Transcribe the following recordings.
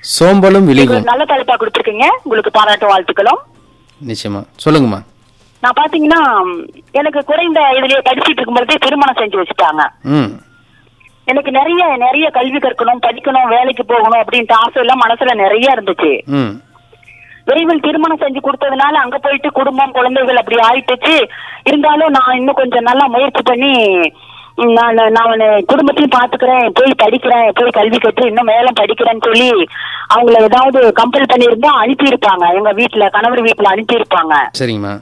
சோம்பலும் விழிவும் உங்களுக்கு நல்ல தலைப்பா கொடுத்துருக்கீங்க உங்களுக்கு பாராட்டு வாழ்த்துக்களும் நிச்சயமா சொல்லுங்கம்மா நான் பாத்தீங்கன்னா எனக்கு குறைந்த இதுலயே படிச்சிட்டு இருக்கும்போதே திருமணம் செஞ்சு வச்சுட்டாங்க ம் எனக்கு நிறைய நிறைய கல்வி கற்கணும் படிக்கணும் வேலைக்கு போகணும் அப்படின்ட்டு ஆசை எல்லாம் மனசுல நிறைய இருந்துச்சு ம் விரைவில் திருமணம் செஞ்சு கொடுத்ததுனால அங்க போயிட்டு குடும்பம் குழந்தைகள் அப்படி ஆயிட்டுச்சு இருந்தாலும் நான் இன்னும் கொஞ்சம் நல்லா முயற்சி பண்ணி ம், நான் நான் குடும்பத்தையும் பாத்துக்கிறேன் போய் படிக்கிறேன் போய் கல்வி கற்று இன்னும் மேலும் படிக்கிறேன்னு சொல்லி அவங்கள ஏதாவது கம்பல் பண்ணியிருந்தா அனுப்பியிருப்பாங்க எங்க வீட்டுல கணவர் வீட்டுல அனுப்பியிருப்பாங்க சரிங்கம்மா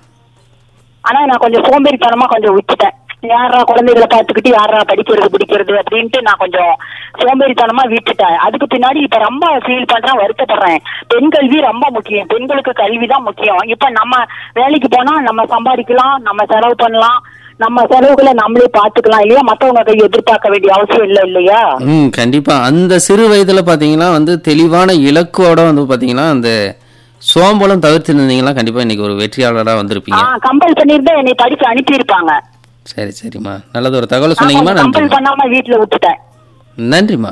ஆனா நான் கொஞ்சம் சோம்பேறித்தனமா கொஞ்சம் விட்டுட்டேன் யாரா குழந்தைகளை பார்த்துக்கிட்டு யாரா படிக்கிறது பிடிக்கிறது அப்படின்ட்டு நான் கொஞ்சம் சோம்பேறித்தனமா விட்டுட்டேன் அதுக்கு பின்னாடி இப்ப ரொம்ப ஃபீல் பண்றேன் வருத்தப்படுறேன் பெண் கல்வி ரொம்ப முக்கியம் பெண்களுக்கு கல்வி தான் முக்கியம் இப்ப நம்ம வேலைக்கு போனா நம்ம சம்பாதிக்கலாம் நம்ம செலவு பண்ணலாம் நம்ம செலவுகளை நம்மளே பாத்துக்கலாம் இல்லையா மத்தவங்க கை எதிர்பார்க்க வேண்டிய அவசியம் இல்லை இல்லையா ம் கண்டிப்பா அந்த சிறு வயதுல பாத்தீங்கன்னா வந்து தெளிவான இலக்கோட வந்து பாத்தீங்கன்னா அந்த சோம்பலும் தவிர்த்திருந்தீங்கன்னா கண்டிப்பா இன்னைக்கு ஒரு வெற்றியாளரா வந்திருப்பீங்க ஆஹ் கம்பல் பண்ணிருந்தா என்னை படிக்க அனுப்பியிருப்பாங்க சரி சரிம்மா நல்லது ஒரு தகவல் சொன்னீங்கம்மா கம்பல் நன்றிம்மா பண்ணாம வீட்டுல விட்டுட்டேன் நன்றிம்மா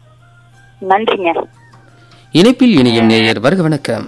நன்றிங்க இணைப்பில் இணையும் நேயர் வருக வணக்கம்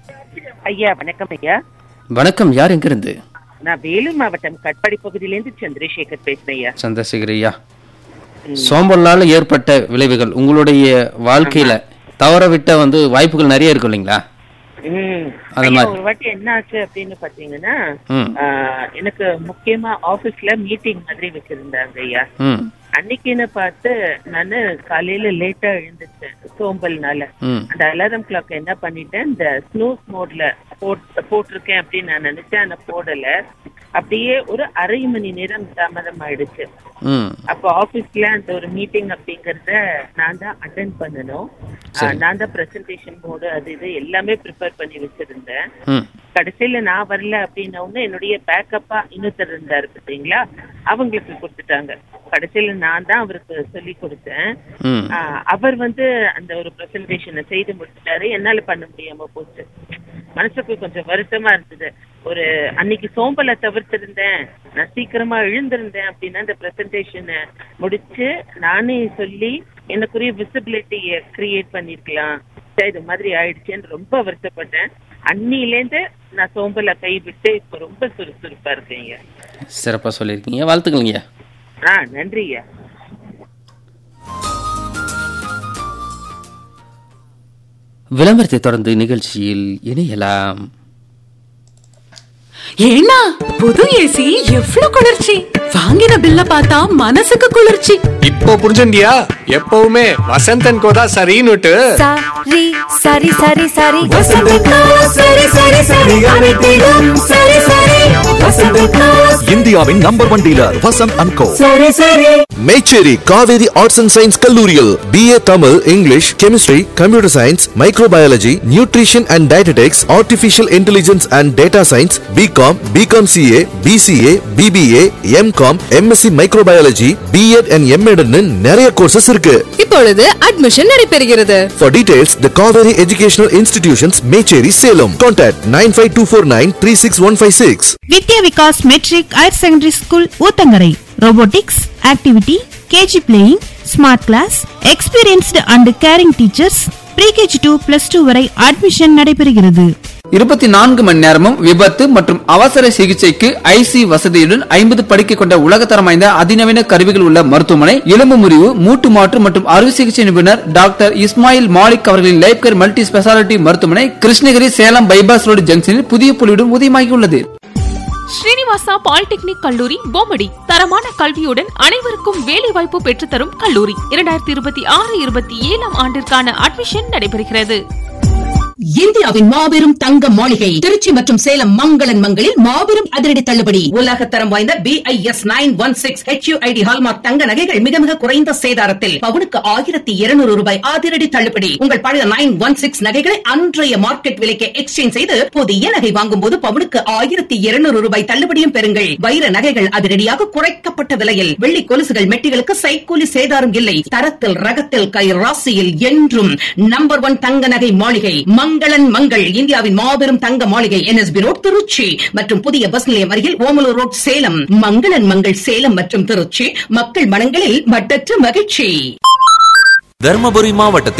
ஐயா வணக்கம் ஐயா வணக்கம் யார் எங்கிருந்து நான் வேலூர் மாவட்டம் கட்பாடி பகுதியிலேருந்து சந்திரசேகர் பேசுறேன் ஐயா சந்திரசேகர் ஐயா சோம்பல்னால ஏற்பட்ட விளைவுகள் உங்களுடைய வாழ்க்கையில தவற விட்ட வந்து வாய்ப்புகள் நிறைய இருக்கும் இல்லைங்களா ம். அந்த ஐயா, மாதிரி. ஒரு வாட்டி என்ன ஆச்சு அப்படின்னு பாத்தீங்கன்னா ம் ஆ, எனக்கு முக்கியமா ஆபீஸ்ல மீட்டிங் மாதிரி வச்சிருந்தாங்க ஐயா ம் அன்னைக்குன்னு பார்த்து நானு காலையில லேட்டா எழுந்துட்டேன் சோம்பல்னால ம் அந்த அலாரம் கிளாக் என்ன பண்ணிட்டேன் இந்த ஸ்னூஸ் மோட்ல போட் போட்டிருக்கேன் அப்படின்னு நான் நினைச்சேன் ஆனா போடல அப்படியே ஒரு அரை மணி நேரம் தாமதம் ஆயிடுச்சு ம் அப்போ ஆபீஸ்ல அந்த ஒரு மீட்டிங் அப்படிங்கறத நான் தான் அட்டென்ட் பண்ணணும் சரி. நான் தான் பிரசன்டேஷன் போர்டு அது இது எல்லாமே ப்ரிப்பேர் பண்ணி வச்சிருந்தேன் ம் கடைசியில நான் வரல அப்படின்ன உடனே என்னுடைய பேக்கப்பா இன்னொருத்தர் இருந்தாரு பாத்தீங்களா அவங்களுக்கு கொடுத்துட்டாங்க கடைசியில நான் தான் அவருக்கு சொல்லி கொடுத்தேன் ம் ஆஹ் அவர் வந்து அந்த ஒரு பிரசன்டேஷனை செய்து முடிச்சிட்டாரு என்னால பண்ண முடியாம போச்சு மனசுக்கு கொஞ்சம் வருத்தமா இருந்தது ஒரு அன்னைக்கு சோம்பலை தவிர்த்திருந்தேன் நான் சீக்கிரமா எழுந்திருந்தேன் அப்படின்னா அந்த பிரசன்டேஷனை முடிச்சு நானே சொல்லி எனக்குரிய விசிபிலிட்டிய கிரியேட் பண்ணிருக்கலாம் சரி, இது மாதிரி ஆயிடுச்சேன்னு ரொம்ப வருத்தப்பட்டேன் அன்னிலேருந்து நான் சோம்பலை கைவிட்டு இப்ப ரொம்ப சுறுசுறுப்பா இருக்கேங்க சிறப்பா சொல்லியிருக்கீங்க வாழ்த்துக்கள்ங்கய்யா ஆ நன்றியா விளம்பரத்தை தொடர்ந்து நிகழ்ச்சியில் இணையலாம் ஏன்னா புது ஏசி எவ்ளோ குளிர்ச்சி வாங்கின பில்ல பார்த்தா மனசுக்கு குளிர்ச்சி இப்போ புரிஞ்சுண்டியா எப்பவுமே வசந்தன் கோதா சரின்னுட்டு சரி சரி சரி சரி சரி சரி சரி அனைத்திலும் சரி சரி இந்தியாவின் number one dealer Vasanth and co சரி சரி Mecheri Kaveri arts and science கல்லூரியில் BA Tamil English chemistry computer science microbiology nutrition and dietetics artificial intelligence and data science BCom BCom CA BCA BBA MCom MSc microbiology BEd and MEd நிறைய courses இருக்கு இப்பொழுது admission நடைபெறுகிறது For details, the Kaveri Educational Institutions, Mecheri, Salem. Contact 95249 Vidya Vikas matric higher secondary school Uthangarai robotics activity KG playing smart class experienced and caring teachers pre KG to plus two வரை admission நடைபெறுகிறது இருபத்தி நான்கு மணி நேரமும் விபத்து மற்றும் அவசர சிகிச்சைக்கு ஐசி வசதியுடன் ஐம்பது படுக்கை கொண்ட உலகத்தரம் வாய்ந்த அதிநவீன கருவிகள் உள்ள மருத்துவமனை எலும்பு முறிவு மூட்டு மாற்று மற்றும் அறுவை சிகிச்சை நிபுணர் டாக்டர் இஸ்மாயில் மாலிக் அவர்களின் லைஃப் கேர் மல்டி ஸ்பெஷாலிட்டி மருத்துவமனை கிருஷ்ணகிரி சேலம் பைபாஸ் ரோடு ஜங்ஷனில் புதிய புள்ளியுடன் உதயமாகியுள்ளது ஸ்ரீனிவாசா பாலிடெக்னிக் கல்லூரி பொம்மடி தரமான கல்வியுடன் அனைவருக்கும் வேலைவாய்ப்பு பெற்றுத்தரும் கல்லூரி இரண்டாயிரத்தி இருபத்தி ஆறு இருபத்தி ஏழாம் ஆண்டிற்கான அட்மிஷன் நடைபெறுகிறது இந்தியாவின் மாபெரும் தங்க மாளிகை திருச்சி மற்றும் சேலம் மங்களன் மங்களில் மாபெரும் அதிரடி தள்ளுபடி உலக தரம் வாய்ந்த BIS nine one six HUID hallmark தங்க நகைகள் மிக மிக குறைந்த சேதாரத்தில் பவுனுக்கு ஆயிரத்தி இருநூறு ரூபாய் அதிரடி தள்ளுபடி உங்கள் பழைய நைன் ஒன் சிக்ஸ் நகைகளை அன்றைய மார்க்கெட் விலைக்கு எக்ஸ்சேஞ்ச் செய்து புதிய நகை வாங்கும் போது பவுனுக்கு ஆயிரத்தி இருநூறு ரூபாய் தள்ளுபடியும் பெறுங்கள் வைர நகைகள் அதிரடியாக குறைக்கப்பட்ட விலையில் வெள்ளி கொலுசுகள் மெட்டிகளுக்கு சைக்கூலி சேதாரம் இல்லை தரத்தில் ரகத்தில் கை ராசியில் என்றும் நம்பர் ஒன் தங்க நகை மாளிகை மங்களன் மங்கள் இந்தியாவின் மாபெரும் தங்க மாளிகை என்எஸ்பி ரோட் திருச்சி மற்றும் புதிய பஸ் நிலையம் அருகில் ஓமலூர் ரோட் சேலம் மங்களன் மங்கள் சேலம் மற்றும் திருச்சி மக்கள் மனங்களில் மட்டற்ற மகிழ்ச்சி தர்மபுரி மாவட்டத்தில்